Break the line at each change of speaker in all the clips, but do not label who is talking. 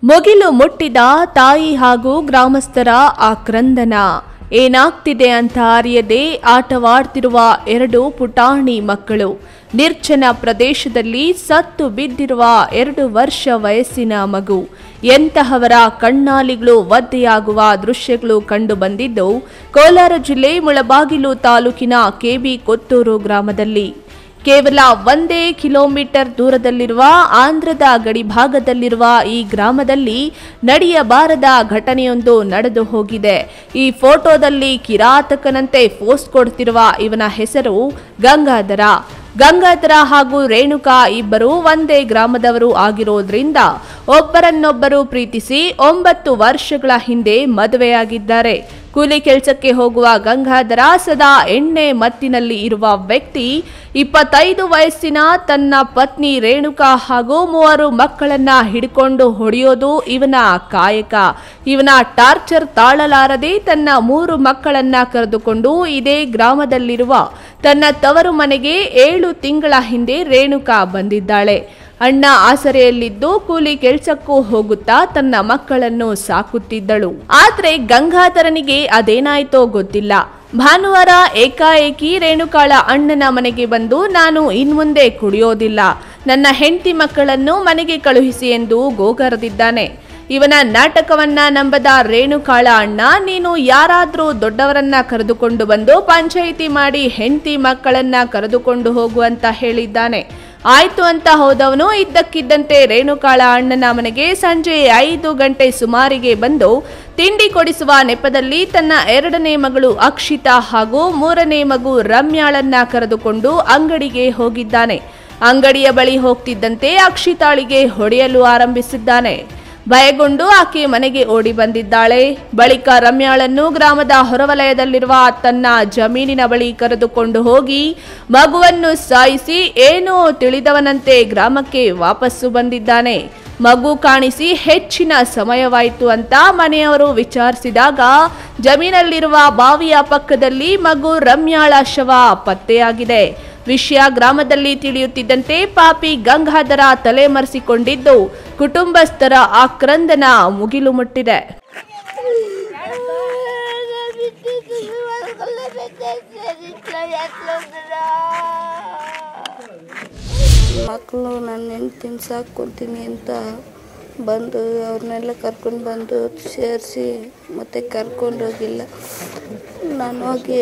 ಮುಗಿಲು ಮುಟ್ಟಿದ ತಾಯಿ ಹಾಗೂ ಗ್ರಾಮಸ್ಥರ ಆಕ್ರಂದನ ಏನಾಗ್ತಿದೆ ಅಂತ ಅರಿಯದೆ ಆಟವಾಡ್ತಿರುವ ಎರಡು ಪುಟಾಣಿ ಮಕ್ಕಳು ನಿರ್ಜನ ಪ್ರದೇಶದಲ್ಲಿ ಸತ್ತು ಬಿದ್ದಿರುವ ಎರಡು ವರ್ಷ ವಯಸ್ಸಿನ ಮಗು ಎಂತಹವರ ಕಣ್ಣಾಲಿಗಳು ಒದ್ದೆಯಾಗುವ ದೃಶ್ಯಗಳು ಕಂಡು ಬಂದಿದ್ದು ಕೋಲಾರ ಜಿಲ್ಲೆ ಮುಳಬಾಗಿಲು ತಾಲೂಕಿನ ಕೆಬಿ ಕೊತ್ತೂರು ಗ್ರಾಮದಲ್ಲಿ ಕೇವಲ ಒಂದೇ ಕಿಲೋಮೀಟರ್ ದೂರದಲ್ಲಿರುವ ಆಂಧ್ರದ ಗಡಿಭಾಗದಲ್ಲಿರುವ ಈ ಗ್ರಾಮದಲ್ಲಿ ನಡೆಯಬಾರದ ಘಟನೆಯೊಂದು ನಡೆದು ಹೋಗಿದೆ ಈ ಫೋಟೋದಲ್ಲಿ ಕಿರಾತಕನಂತೆ ಫೋಸ್ ಕೊಡ್ತಿರುವ ಇವನ ಹೆಸರು ಗಂಗಾಧರ ಗಂಗಾಧರ ಹಾಗೂ ರೇಣುಕಾ ಇಬ್ಬರು ಒಂದೇ ಗ್ರಾಮದವರು ಆಗಿರೋದ್ರಿಂದ ಒಬ್ಬರನ್ನೊಬ್ಬರು ಪ್ರೀತಿಸಿ ಒಂಬತ್ತು ವರ್ಷಗಳ ಹಿಂದೆ ಮದುವೆಯಾಗಿದ್ದಾರೆ ಕೂಲಿ ಕೆಲಸಕ್ಕೆ ಹೋಗುವ ಗಂಗಾಧರ ಸದಾ ಎಣ್ಣೆ ಮತ್ತಿನಲ್ಲಿ ಇರುವ ವ್ಯಕ್ತಿ ಇಪ್ಪತ್ತೈದು ವಯಸ್ಸಿನ ತನ್ನ ಪತ್ನಿ ರೇಣುಕಾ ಹಾಗೂ ಮೂವರು ಮಕ್ಕಳನ್ನ ಹಿಡ್ಕೊಂಡು ಹೊಡೆಯೋದು ಇವನ ಕಾಯಕ ಇವನ ಟಾರ್ಚರ್ ತಾಳಲಾರದೆ ತನ್ನ ಮೂರು ಮಕ್ಕಳನ್ನ ಕರೆದುಕೊಂಡು ಇದೇ ಗ್ರಾಮದಲ್ಲಿರುವ ತನ್ನ ತವರು ಮನೆಗೆ ಏಳು ತಿಂಗಳ ಹಿಂದೆ ರೇಣುಕಾ ಬಂದಿದ್ದಾಳೆ ಅಣ್ಣ ಆಸರೆಯಲ್ಲಿದ್ದು ಕೂಲಿ ಕೆಲ್ಸಕ್ಕೂ ಹೋಗುತ್ತಾ ತನ್ನ ಮಕ್ಕಳನ್ನು ಸಾಕುತ್ತಿದ್ದಳು ಆದ್ರೆ ಗಂಗಾಧರನಿಗೆ ಅದೇನಾಯ್ತೋ ಗೊತ್ತಿಲ್ಲ ಭಾನುವಾರ ಏಕಾಏಕಿ ರೇಣುಕಾಳ ಅಣ್ಣನ ಮನೆಗೆ ಬಂದು ನಾನು ಇನ್ಮುಂದೆ ಕುಡಿಯೋದಿಲ್ಲ ನನ್ನ ಹೆಂಡತಿ ಮಕ್ಕಳನ್ನು ಮನೆಗೆ ಕಳುಹಿಸಿ ಎಂದು ಗೋಗರೆದಿದ್ದಾನೆ ಇವನ ನಾಟಕವನ್ನ ನಂಬದ ರೇಣುಕಾಳ ಅಣ್ಣ ನೀನು ಯಾರಾದ್ರೂ ದೊಡ್ಡವರನ್ನ ಕರೆದುಕೊಂಡು ಬಂದು ಪಂಚಾಯಿತಿ ಮಾಡಿ ಹೆಂಡತಿ ಮಕ್ಕಳನ್ನ ಕರೆದುಕೊಂಡು ಹೋಗು ಅಂತ ಹೇಳಿದ್ದಾನೆ ಆಯ್ತು ಅಂತ ಹೋದವನು ಇದ್ದಕ್ಕಿದ್ದಂತೆ ರೇಣುಕಾಳ ಅಣ್ಣನ ಮನೆಗೆ ಸಂಜೆ ಐದು ಗಂಟೆ ಸುಮಾರಿಗೆ ಬಂದು ತಿಂಡಿ ಕೊಡಿಸುವ ನೆಪದಲ್ಲಿ ತನ್ನ ಎರಡನೇ ಮಗಳು ಅಕ್ಷಿತಾ ಹಾಗೂ ಮೂರನೇ ಮಗು ರಮ್ಯಾಳನ್ನ ಕರೆದುಕೊಂಡು ಅಂಗಡಿಗೆ ಹೋಗಿದ್ದಾನೆ ಅಂಗಡಿಯ ಬಳಿ ಹೋಗ್ತಿದ್ದಂತೆ ಅಕ್ಷಿತಾಳಿಗೆ ಹೊಡೆಯಲು ಆರಂಭಿಸಿದ್ದಾನೆ ಭಯಗೊಂಡು ಆಕೆ ಮನೆಗೆ ಓಡಿ ಬಂದಿದ್ದಾಳೆ ಬಳಿಕ ರಮ್ಯಾಳನ್ನು ಗ್ರಾಮದ ಹೊರವಲಯದಲ್ಲಿರುವ ತನ್ನ ಜಮೀನಿನ ಬಳಿ ಕರೆದುಕೊಂಡು ಹೋಗಿ ಮಗುವನ್ನು ಸಾಯಿಸಿ ಏನೋ ತಿಳಿದವನಂತೆ ಗ್ರಾಮಕ್ಕೆ ವಾಪಸ್ಸು ಬಂದಿದ್ದಾನೆ ಮಗು ಕಾಣಿಸಿ ಹೆಚ್ಚಿನ ಸಮಯವಾಯಿತು ಅಂತ ಮನೆಯವರು ವಿಚಾರಿಸಿದಾಗ ಜಮೀನಲ್ಲಿರುವ ಬಾವಿಯ ಪಕ್ಕದಲ್ಲಿ ಮಗು ರಮ್ಯಾಳ ಶವ ಪತ್ತೆಯಾಗಿದೆ ವಿಷಯ ಗ್ರಾಮದಲ್ಲಿ ತಿಳಿಯುತ್ತಿದ್ದಂತೆ ಪಾಪಿ ಗಂಗಾಧರ ತಲೆಮರೆಸಿಕೊಂಡಿದ್ದು ಕುಟುಂಬಸ್ಥರ ಆಕ್ರಂದನ ಮುಗಿಲು ಮುಟ್ಟಿದೆ
ಮಕ್ಕಳು ನನ್ನ ಹೆಂಡ್ತಿನ ಸಾಕ್ಕೊತೀನಿ ಅಂತ ಬಂದು ಅವ್ರನ್ನೆಲ್ಲ ಕರ್ಕೊಂಡು ಬಂದು ಸೇರಿಸಿ ಮತ್ತೆ ಕರ್ಕೊಂಡು ಹೋಗಿಲ್ಲ ನಾನು ಹೋಗಿ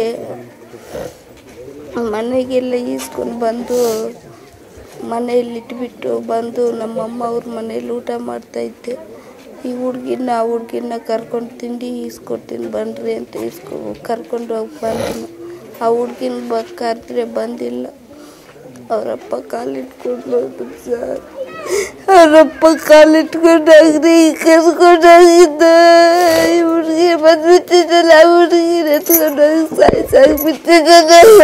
ಮನೆಗೆಲ್ಲ ಈಸ್ಕೊಂಡು ಬಂದು ಮನೆಯಲ್ಲಿ ಇಟ್ಬಿಟ್ಟು ಬಂದು ನಮ್ಮಮ್ಮ ಅವ್ರ ಮನೇಲಿ ಊಟ ಮಾಡ್ತಾಯಿದ್ದೆ ಈ ಹುಡ್ಗಿನ ಆ ಹುಡ್ಗಿನ ಕರ್ಕೊಂಡು ತಿಂಡಿ ಈಸ್ಕೊಡ್ತೀನಿ ಬನ್ನಿರಿ ಅಂತ ಈಸ್ಕೊ ಕರ್ಕೊಂಡು ಹೋಗಿ ಬಂದನು ಆ ಹುಡ್ಗಿನ ಬ ಕರೆದ್ರೆ ಬಂದಿಲ್ಲ ಅವರಪ್ಪ ಕಾಲಿಟ್ಕೊಂಡು ಹೋದ್ರು ಸರ್ ಅವರಪ್ಪ ಕಾಲಿಟ್ಕೊಂಡಾಗ್ರಿ ಕರ್ಕೊಂಡೋಗಿದ್ದ ಈ ಹುಡುಗಿ ಬಂದ್ಬಿಟ್ಟಿದ್ದಲ್ಲ ಆ ಹುಡುಗಿನ ಎತ್ಕೊಂಡೋಗಿ ಸಾಯಿಸಾಗ್ಬಿಟ್ಟಿದ್ದಲ್ಲ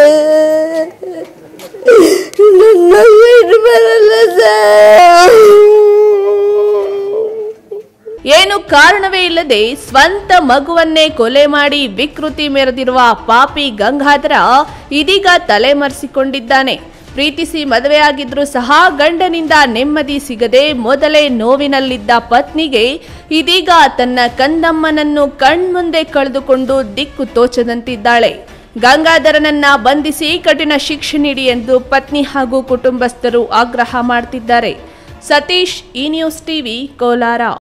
ನನ್ನ ಏನು ಬರಲ್ಲ ಸರ್
ಏನು ಕಾರಣವೇ ಇಲ್ಲದೆ ಸ್ವಂತ ಮಗುವನ್ನೇ ಕೊಲೆ ಮಾಡಿ ವಿಕೃತಿ ಮೆರೆದಿರುವ ಪಾಪಿ ಗಂಗಾಧರ ಇದೀಗ ತಲೆಮರೆಸಿಕೊಂಡಿದ್ದಾನೆ ಪ್ರೀತಿಸಿ ಮದುವೆಯಾಗಿದ್ರೂ ಸಹ ಗಂಡನಿಂದ ನೆಮ್ಮದಿ ಸಿಗದೆ ಮೊದಲೇ ನೋವಿನಲ್ಲಿದ್ದ ಪತ್ನಿಗೆ ಇದೀಗ ತನ್ನ ಕಂದಮ್ಮನನ್ನು ಕಣ್ಮುಂದೆ ಕಳೆದುಕೊಂಡು ದಿಕ್ಕು ತೋಚದಂತಿದ್ದಾಳೆ ಗಂಗಾಧರನನ್ನ ಬಂಧಿಸಿ ಕಠಿಣ ಶಿಕ್ಷೆ ನೀಡಿ ಎಂದು ಪತ್ನಿ ಹಾಗೂ ಕುಟುಂಬಸ್ಥರು ಆಗ್ರಹ ಮಾಡ್ತಿದ್ದಾರೆ ಸತೀಶ್ ಈ ನ್ಯೂಸ್ ಟಿವಿ ಕೋಲಾರ